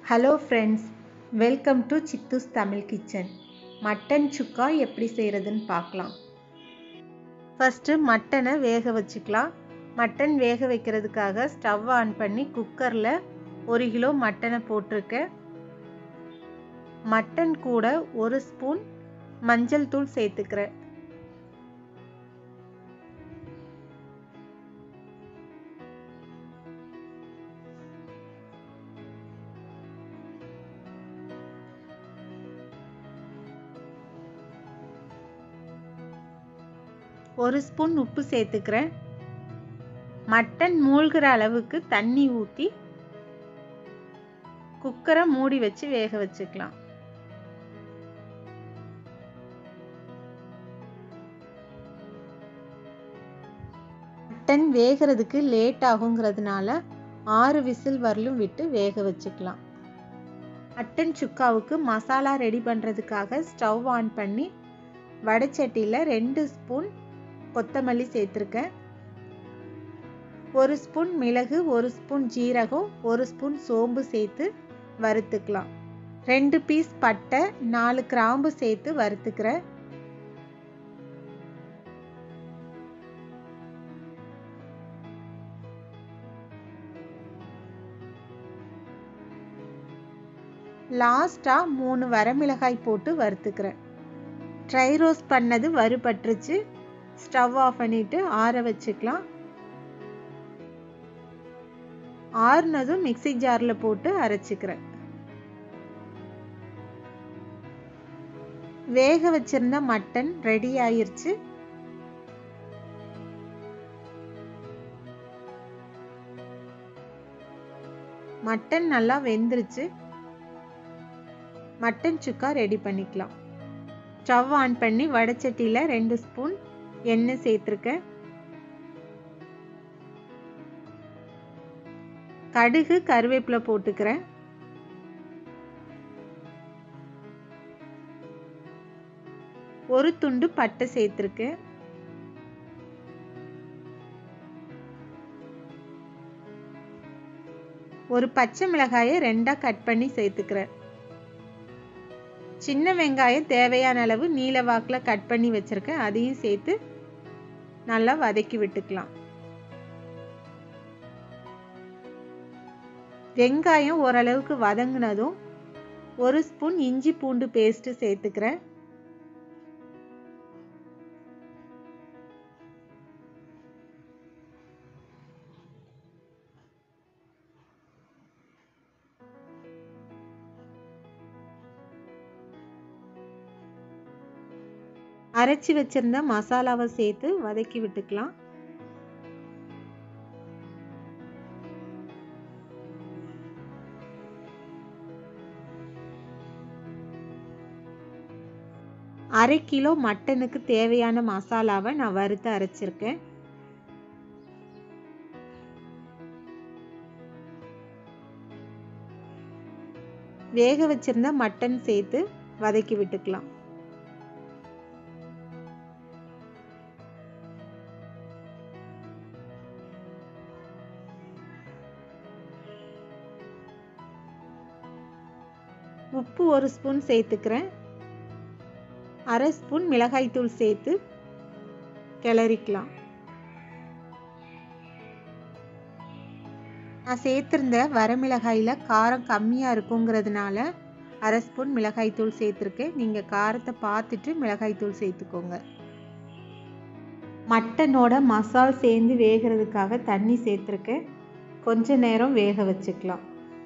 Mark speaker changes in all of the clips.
Speaker 1: hello friends welcome to Chithu's Tamil kitchen mutton chukka எப்படி செய்கிறதுன்னு பார்க்கலாம் ஃபஸ்ட்டு மட்டனை வேக வச்சுக்கலாம் மட்டன் வேக வைக்கிறதுக்காக ஸ்டவ் ஆன் பண்ணி குக்கரில் ஒரு கிலோ மட்டனை போட்டிருக்கேன் மட்டன் கூட ஒரு ஸ்பூன் மஞ்சள் தூள் சேர்த்துக்கிறேன் ஒரு ஸ்பூன் உப்பு சேர்த்துக்கிறேன் மட்டன் மூழ்கிற அளவுக்கு தண்ணி ஊற்றி குக்கரை மூடி வச்சு வேக வச்சுக்கலாம் மட்டன் வேகிறதுக்கு லேட் ஆகுங்கிறதுனால ஆறு விசில் வரலும் விட்டு வேக வச்சுக்கலாம் மட்டன் சுக்காவுக்கு மசாலா ரெடி பண்ணுறதுக்காக ஸ்டவ் ஆன் பண்ணி வடைச்சட்டியில் ரெண்டு ஸ்பூன் கொத்தமல்லி சேர்த்துருக்கேன் ஒரு ஸ்பூன் மிளகு ஒரு ஸ்பூன் ஜீரகம் ஒரு ஸ்பூன் சோம்பு சேர்த்து வறுத்துக்கலாம் ரெண்டு பீஸ் பட்டை நாலு கிராம்பு சேர்த்து வறுத்துக்கிறேன் லாஸ்ட்டாக மூணு வரமிளகாய் போட்டு வறுத்துக்கிறேன் ட்ரை ரோஸ்ட் பண்ணது வறுபட்டுருச்சு ஸ்டவ் ஆஃப் பண்ணிட்டு ஆற வச்சுக்கலாம் ஆறுனதும் மிக்சி ஜாரில் போட்டு அரைச்சிக்கிறேன் வேக வச்சிருந்த மட்டன் ரெடி ஆயிருச்சு மட்டன் நல்லா வெந்துருச்சு மட்டன் சுக்கா ரெடி பண்ணிக்கலாம் ஸ்டவ் ஆன் பண்ணி வடைச்சட்டியில் ரெண்டு ஸ்பூன் எண்ணெய் சேர்த்துருக்கேன் கடுகு கருவேப்பிலை போட்டுக்கிறேன் ஒரு துண்டு பட்டை சேர்த்துருக்கேன் ஒரு பச்சை மிளகாயை ரெண்டாக கட் பண்ணி சேர்த்துக்கிறேன் சின்ன வெங்காயம் தேவையான அளவு நீல வாக்கில் கட் பண்ணி வச்சுருக்கேன் அதையும் சேர்த்து நல்லா வதக்கி விட்டுக்கலாம் வெங்காயம் ஓரளவுக்கு வதங்கினதும் ஒரு ஸ்பூன் இஞ்சி பூண்டு பேஸ்ட்டு சேர்த்துக்கிறேன் அரைச்சி வச்சிருந்த மசாலாவை சேர்த்து வதக்கி விட்டுக்கலாம் அரை கிலோ மட்டனுக்கு தேவையான மசாலாவை நான் வறுத்து அரைச்சிருக்கேன் வேக வச்சிருந்த மட்டன் சேர்த்து வதக்கி விட்டுக்கலாம் உப்பு ஒரு ஸ்பூன் சேர்த்துக்கிறேன் அரை ஸ்பூன் மிளகாய்த்தூள் சேர்த்து கிளறிக்கலாம் நான் சேர்த்துருந்த வரமிளகாயில் காரம் கம்மியாக இருக்குங்கிறதுனால அரை ஸ்பூன் மிளகாய்த்தூள் சேர்த்துருக்கேன் நீங்கள் காரத்தை பார்த்துட்டு மிளகாய்த்தூள் சேர்த்துக்கோங்க மட்டனோட மசால் சேர்ந்து வேகிறதுக்காக தண்ணி சேர்த்துருக்கேன் கொஞ்ச நேரம் வேக வச்சுக்கலாம்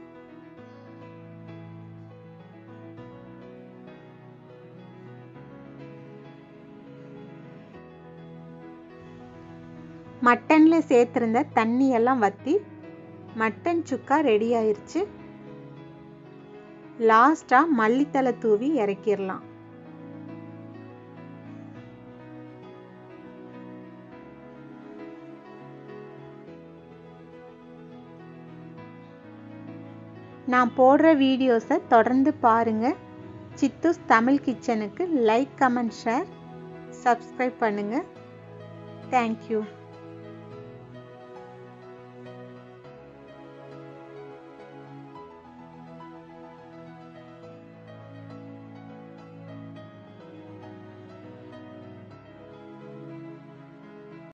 Speaker 1: மட்டனில் சேர்த்துருந்த தண்ணியெல்லாம் வற்றி மட்டன் சுக்கா ரெடி ஆயிடுச்சு லாஸ்ட்டாக மல்லித்தலை தூவி இறக்கிடலாம் நான் போடுற வீடியோஸை தொடர்ந்து பாருங்கள் சித்தூஸ் தமிழ் கிச்சனுக்கு லைக் கமெண்ட் ஷேர் சப்ஸ்கிரைப் பண்ணுங்கள் தேங்க்யூ